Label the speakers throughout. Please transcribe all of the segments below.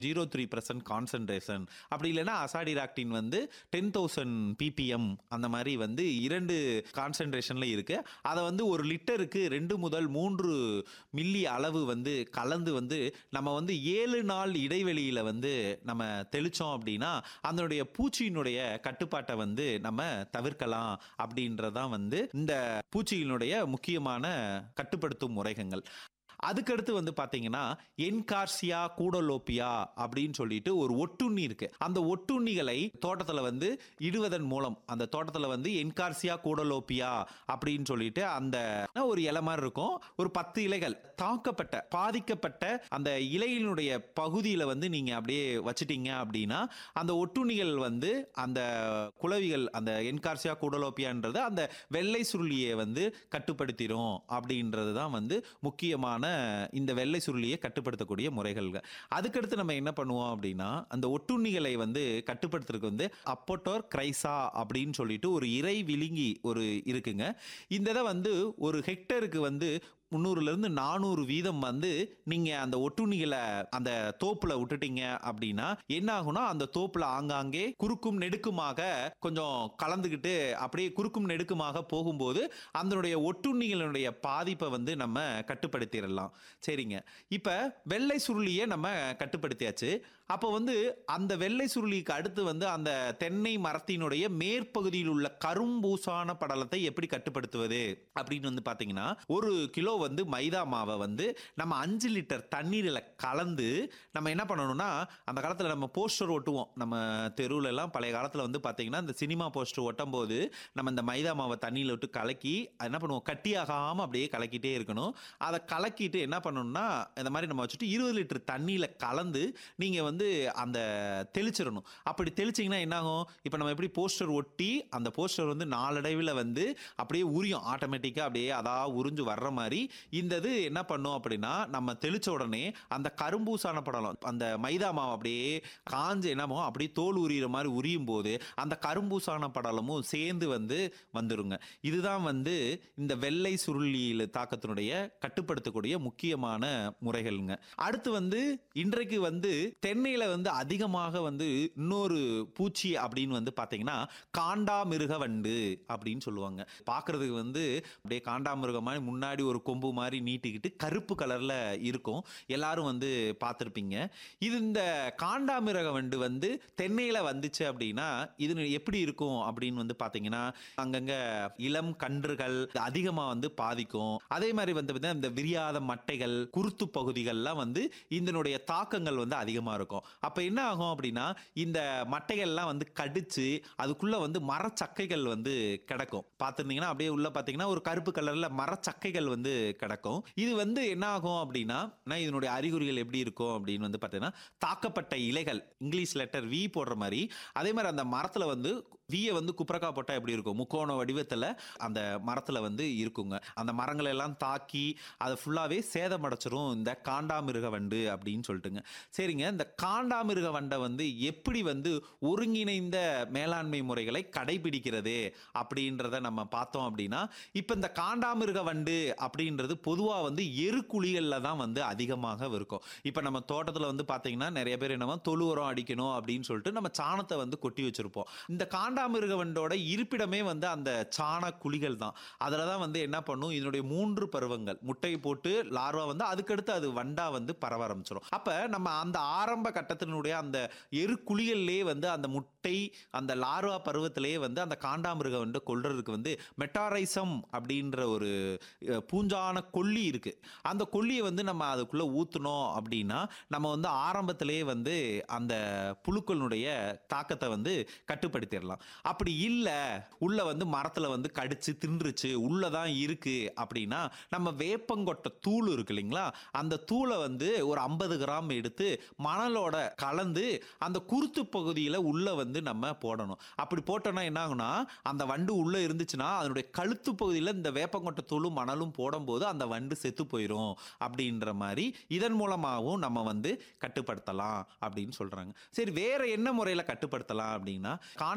Speaker 1: zero three percent concentration அப்படி இல்லைன்னா azadirachtin வந்து டென் தௌசண்ட் பிபிஎம் அந்த மாதிரி வந்து இரண்டு கான்சன்ட்ரேஷன்ல இருக்கு அதை வந்து ஒரு லிட்டருக்கு ரெண்டு முதல் மூன்று மில்லி அளவு வந்து கலந்து வந்து நம்ம வந்து ஏழு நாள் இடைவெளியில வந்து நம்ம தெளிச்சோம் அப்படின்னா அதனுடைய பூச்சியினுடைய கட்டுப்பாட்டை வந்து நம்ம தவிர்க்கலாம் அப்படின்றதான் வந்து இந்த பூச்சியினுடைய முக்கியமான கட்டுப்படுத்தும் முறைகள் அதுக்கடுத்து வந்து பாத்தீங்கன்னா என்கார்சியா கூடலோப்பியா அப்படின்னு சொல்லிட்டு ஒரு ஒட்டுண்ணி இருக்கு அந்த ஒட்டுண்ணிகளை தோட்டத்துல வந்து இடுவதன் மூலம் அந்த தோட்டத்துல வந்து என்கார்சியா கூடலோப்பியா அப்படின்னு சொல்லிட்டு அந்த ஒரு இலை மாதிரி இருக்கும் ஒரு பத்து இலைகள் தாக்கப்பட்ட பாதிக்கப்பட்ட அந்த இலையினுடைய பகுதியில வந்து நீங்க அப்படியே வச்சிட்டீங்க அப்படின்னா அந்த ஒட்டுண்ணிகள் வந்து அந்த குளவிகள் அந்த என்கார்சியா கூடலோப்பியான்றது அந்த வெள்ளை சுருளியை வந்து கட்டுப்படுத்திடும் அப்படின்றது தான் வந்து முக்கியமான இந்த வெள்ளை சுருளியை கட்டுப்படுத்தக்கூடிய முறைகள் அதுக்கடுத்து நம்ம என்ன பண்ணுவோம் அப்படின்னா அந்த ஒட்டுண்ணிகளை வந்து கட்டுப்படுத்துறதுக்கு வந்து அப்போட்டோர் கிரைசா அப்படின்னு சொல்லிட்டு ஒரு இறை விழுங்கி ஒரு இருக்குங்க இந்த இதை வந்து ஒரு ஹெக்டருக்கு வந்து முந்நூறுலேருந்து நானூறு வீதம் வந்து நீங்கள் அந்த ஒட்டுண்ணிகளை அந்த தோப்பில் விட்டுட்டீங்க அப்படின்னா என்ன ஆகும்னா அந்த தோப்பில் ஆங்காங்கே குறுக்கும் நெடுக்குமாக கொஞ்சம் கலந்துக்கிட்டு அப்படியே குறுக்கும் நெடுக்குமாக போகும்போது அதனுடைய ஒட்டுண்ணிகளுடைய பாதிப்பை வந்து நம்ம கட்டுப்படுத்திடலாம் சரிங்க இப்போ வெள்ளை சுருளியை நம்ம கட்டுப்படுத்தியாச்சு அப்போ வந்து அந்த வெள்ளை சுருளிக்கு அடுத்து வந்து அந்த தென்னை மரத்தினுடைய மேற்பகுதியில் உள்ள கரும்பூசான படலத்தை எப்படி கட்டுப்படுத்துவது அப்படின்னு வந்து பார்த்தீங்கன்னா ஒரு கிலோ வந்து மைதா மாவை வந்து நம்ம அஞ்சு லிட்டர் தண்ணீரில் கலந்து நம்ம என்ன பண்ணணும்னா அந்த காலத்தில் நம்ம போஸ்டர் ஒட்டுவோம் நம்ம தெருவுல எல்லாம் பழைய காலத்தில் வந்து பார்த்தீங்கன்னா இந்த சினிமா போஸ்டர் ஒட்டும் போது நம்ம இந்த மைதா மாவை தண்ணியில் விட்டு கலக்கி அது என்ன பண்ணுவோம் கட்டியாகாமல் அப்படியே கலக்கிட்டே இருக்கணும் அதை கலக்கிட்டு என்ன பண்ணணும்னா இந்த மாதிரி நம்ம வச்சுட்டு இருபது லிட்டர் தண்ணியில் கலந்து நீங்கள் வந்து அந்த தெளிச்சிடணும் அப்படி தெளிச்சிங்கன்னா என்னாகும் இப்போ நம்ம எப்படி போஸ்டர் ஒட்டி அந்த போஸ்டர் வந்து நாளடைவில் வந்து அப்படியே உரியும் ஆட்டோமேட்டிக்காக அப்படியே அதா உறிஞ்சு வர்ற மாதிரி இந்த இது என்ன பண்ணும் அப்படின்னா நம்ம தெளிச்ச உடனே அந்த கரும்பூசான படலம் அந்த மைதா மாவு அப்படியே காஞ்சு என்னமோ அப்படியே தோல் உரியிற மாதிரி உரியும் போது அந்த கரும்பூசான படலமும் சேர்ந்து வந்து வந்துருங்க இதுதான் வந்து இந்த வெள்ளை சுருளியில் தாக்கத்தினுடைய கட்டுப்படுத்தக்கூடிய முக்கியமான முறைகள்ங்க அடுத்து வந்து இன்றைக்கு வந்து தென்னையில வந்து அதிகமாக வந்து இன்னொரு பூச்சி அப்படின்னு வந்து பாத்தீங்கன்னா காண்டாமிருக வண்டு அப்படின்னு சொல்லுவாங்க பார்க்கிறதுக்கு வந்து அப்படியே காண்டாமிருகம் மாதிரி முன்னாடி ஒரு கொம்பு மாதிரி நீட்டிக்கிட்டு கருப்பு கலர்ல இருக்கும் எல்லாரும் வந்து பார்த்துருப்பீங்க இது இந்த காண்டாமிருக வண்டு வந்து தென்னையில வந்துச்சு அப்படின்னா இது எப்படி இருக்கும் அப்படின்னு வந்து பாத்தீங்கன்னா அங்கங்க இளம் கன்றுகள் அதிகமா வந்து பாதிக்கும் அதே மாதிரி வந்து பார்த்தீங்கன்னா இந்த விரியாத மட்டைகள் குருத்து பகுதிகள்லாம் வந்து இதனுடைய தாக்கங்கள் வந்து அதிகமா இருக்கும் அப்ப என்ன ஆகும் அப்படின்னா இந்த மட்டைகள்லாம் வந்து கடிச்சு அதுக்குள்ள வந்து மரச்சக்கைகள் வந்து கிடக்கும் பார்த்துருந்தீங்கன்னா அப்படியே உள்ள பார்த்தீங்கன்னா ஒரு கருப்பு கலர்ல மரச்சக்கைகள் வந்து கிடக்கும் இது வந்து என்ன ஆகும் அப்படின்னா நான் இதனுடைய அறிகுறிகள் எப்படி இருக்கும் அப்படின்னு வந்து பார்த்தீங்கன்னா தாக்கப்பட்ட இலைகள் இங்கிலீஷ் லெட்டர் வி போடுற மாதிரி அதே மாதிரி அந்த மரத்துல வந்து வியை வந்து குப்ரக்கா போட்டா எப்படி இருக்கும் முக்கோண வடிவத்துல அந்த மரத்துல வந்து இருக்குங்க அந்த மரங்களை எல்லாம் தாக்கி அதை ஃபுல்லாவே சேதமடைச்சிரும் இந்த காண்டாமிருக வண்டு அப்படின்னு சொல்லிட்டுங்க சரிங்க இந்த காண்டாமிருக வண்டை வந்து எப்படி வந்து ஒருங்கிணைந்த மேலாண்மை முறைகளை கடைபிடிக்கிறது அப்படின்றத நம்ம பார்த்தோம் அப்படின்னா இப்போ இந்த காண்டாமிருக வண்டு அப்படின்றது பொதுவாக வந்து எருக்குழிகளில் தான் வந்து அதிகமாக இருக்கும் இப்போ நம்ம தோட்டத்தில் வந்து பார்த்தீங்கன்னா நிறைய பேர் என்னவோ தொழு உரம் அடிக்கணும் அப்படின்னு சொல்லிட்டு நம்ம சாணத்தை வந்து கொட்டி வச்சிருப்போம் இந்த காண்டாமிருக வண்டோட இருப்பிடமே வந்து அந்த சாண குழிகள் தான் அதில் தான் வந்து என்ன பண்ணும் இதனுடைய மூன்று பருவங்கள் முட்டை போட்டு லார்வா வந்து அதுக்கடுத்து அது வண்டா வந்து பரவ ஆரம்பிச்சிடும் அப்போ நம்ம அந்த ஆரம்ப கட்டத்தினுடைய அந்த எருக்குழிகள்லேயே வந்து அந்த முட்டை அந்த லார்வா பருவத்திலேயே வந்து அந்த காண்டாமிருக வந்து கொல்றதுக்கு வந்து மெட்டாரைசம் அப்படின்ற ஒரு அஹ், பூஞ்சான கொல்லி இருக்கு அந்த கொல்லியை வந்து நம்ம அதுக்குள்ள ஊத்துனோம் அப்படின்னா நம்ம வந்து ஆரம்பத்திலேயே வந்து அந்த புழுக்களுடைய தாக்கத்தை வந்து கட்டுப்படுத்திடலாம் அப்படி இல்லை உள்ள வந்து மரத்துல வந்து கடிச்சு தின்றுச்சு உள்ளதான் இருக்கு அப்படின்னா நம்ம வேப்பங்கொட்டை தூள் இருக்கு இல்லைங்களா அந்த தூளை வந்து ஒரு ஐம்பது கிராம் எடுத்து மணலோட கலந்து அந்த குருத்து பகுதியில் உள்ள வந்து நம்ம போடணும் அப்படி போட்டோம்னா என்ன ஆகும்னா அந்த வண்டு உள்ள இருந்துச்சுன்னா அதனுடைய கழுத்து பகுதியில் இந்த வேப்பங்கொட்டை தூளும் மணலும் போடும்போது அந்த வண்டு செத்து போயிடும் அப்படின்ற மாதிரி இதன் மூலமாகவும் நம்ம வந்து கட்டுப்படுத்தலாம் அப்படின்னு சொல்றாங்க சரி வேற என்ன முறையில் கட்டுப்படுத்தலாம் அப்படின்னா காண்டாமிருக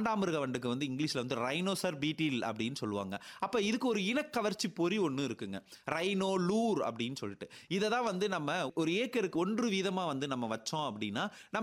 Speaker 1: வண்டுக்கு வந்து இங்கிலீஷ்ல வந்து ரைனோசர் பீட்டில் அப்படின்னு சொல்லுவாங்க அப்ப இதுக்கு ஒரு இனக்கவர்ச்சி பொறி ஒன்று இருக்குங்க ரைனோ லூர் அப்படின்னு சொல்லிட்டு இதை தான் வந்து நம்ம ஒரு ஏக்கருக்கு ஒன்று வீதமா வந்து நம்ம வச்சோம் அப்படின்னா நம்ம